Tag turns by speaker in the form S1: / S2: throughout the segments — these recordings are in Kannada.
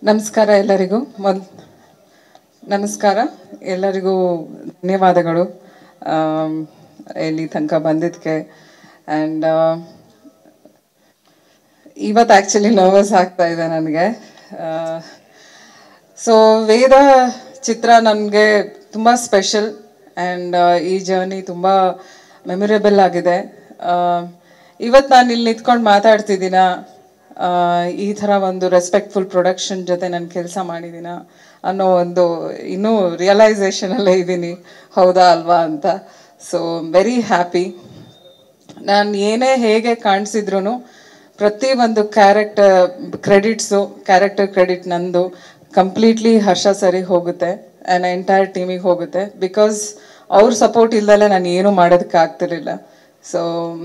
S1: ನಮಸ್ಕಾರ ಎಲ್ಲರಿಗೂ ಮೊದ್ ನಮಸ್ಕಾರ ಎಲ್ಲರಿಗೂ ಧನ್ಯವಾದಗಳು ಆಮ್, ಇಲ್ಲಿ ತನಕ ಬಂದಿದ್ದಕ್ಕೆ ಆ್ಯಂಡ್ ಇವತ್ತು ಆ್ಯಕ್ಚುಲಿ ನರ್ವಸ್ ಆಗ್ತಾ ಇದೆ ನನಗೆ ಸೊ ವೇದ ಚಿತ್ರ ನನಗೆ ತುಂಬ ಸ್ಪೆಷಲ್ ಆ್ಯಂಡ್ ಈ ಜರ್ನಿ ತುಂಬ ಮೆಮೊರೇಬಲ್ ಆಗಿದೆ ಇವತ್ತು ನಾನು ಇಲ್ಲಿ ನಿಂತ್ಕೊಂಡು ಮಾತಾಡ್ತಿದ್ದೀನ ಆ, ಈ ಥರ ಒಂದು ರೆಸ್ಪೆಕ್ಟ್ಫುಲ್ ಪ್ರೊಡಕ್ಷನ್ ಜೊತೆ ನಾನು ಕೆಲಸ ಮಾಡಿದ್ದೀನ ಅನ್ನೋ ಒಂದು ಇನ್ನೂ ರಿಯಲೈಸೇಷನಲ್ಲೇ ಇದ್ದೀನಿ ಹೌದಾ ಅಲ್ವಾ ಅಂತ ಸೊ ವೆರಿ ಹ್ಯಾಪಿ ನಾನು ಏನೇ ಹೇಗೆ ಕಾಣಿಸಿದ್ರು ಪ್ರತಿ ಒಂದು ಕ್ಯಾರೆಕ್ಟರ್ ಕ್ರೆಡಿಟ್ಸು ಕ್ಯಾರೆಕ್ಟರ್ ಕ್ರೆಡಿಟ್ ನಂದು ಕಂಪ್ಲೀಟ್ಲಿ ಹರ್ಷ ಸರಿ ಹೋಗುತ್ತೆ ಆ್ಯಂಡ್ ಎಂಟೈರ್ ಟೀಮಿಗೆ ಹೋಗುತ್ತೆ ಬಿಕಾಸ್ ಅವ್ರ ಸಪೋರ್ಟ್ ಇಲ್ದಲೆ ನಾನು ಏನೂ ಮಾಡೋದಕ್ಕೆ ಆಗ್ತಿರ್ಲಿಲ್ಲ so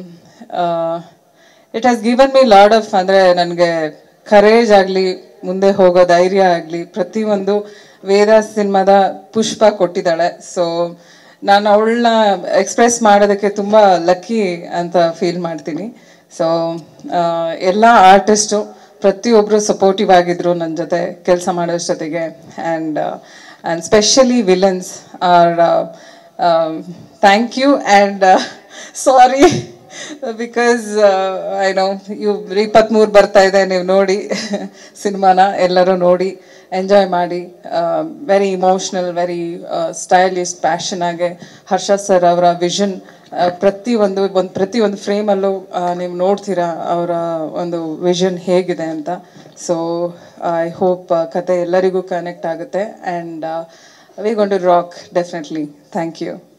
S1: it has given me lot of ಅಂದರೆ ನನಗೆ ಕರೇಜ್ ಆಗಲಿ ಮುಂದೆ ಹೋಗೋ ಧೈರ್ಯ ಆಗಲಿ ಪ್ರತಿಯೊಂದು ವೇದ ಸಿನಿಮಾದ ಪುಷ್ಪ ಕೊಟ್ಟಿದ್ದಾಳೆ ಸೊ ನಾನು ಅವಳನ್ನ ಎಕ್ಸ್ಪ್ರೆಸ್ ಮಾಡೋದಕ್ಕೆ ತುಂಬ ಲಕ್ಕಿ ಅಂತ ಫೀಲ್ ಮಾಡ್ತೀನಿ ಸೊ ಎಲ್ಲ ಆರ್ಟಿಸ್ಟು ಪ್ರತಿಯೊಬ್ಬರು ಸಪೋರ್ಟಿವ್ ಆಗಿದ್ರು ನನ್ನ ಜೊತೆ ಕೆಲಸ ಮಾಡೋ ಜೊತೆಗೆ and and specially villains are thank you and sorry because I know ಇವ್ ಇಪ್ಪತ್ತ್ಮೂರು ಬರ್ತಾ ಇದೆ ನೀವು ನೋಡಿ ಸಿನಿಮಾನ ಎಲ್ಲರೂ ನೋಡಿ ಎಂಜಾಯ್ ಮಾಡಿ very emotional very stylish passion ಆಗಿ ಹರ್ಷ ಸರ್ ಅವರ ವಿಷನ್ ಪ್ರತಿ ಒಂದು ಒಂದು ಪ್ರತಿ ಒಂದು ಫ್ರೇಮಲ್ಲೂ ನೀವು ನೋಡ್ತೀರಾ ಅವರ ಒಂದು ವಿಷನ್ ಹೇಗಿದೆ ಅಂತ ಸೊ ಐ ಹೋಪ್ ಕತೆ ಎಲ್ಲರಿಗೂ ಕನೆಕ್ಟ್ ಆಗುತ್ತೆ and we gonna rock definitely thank you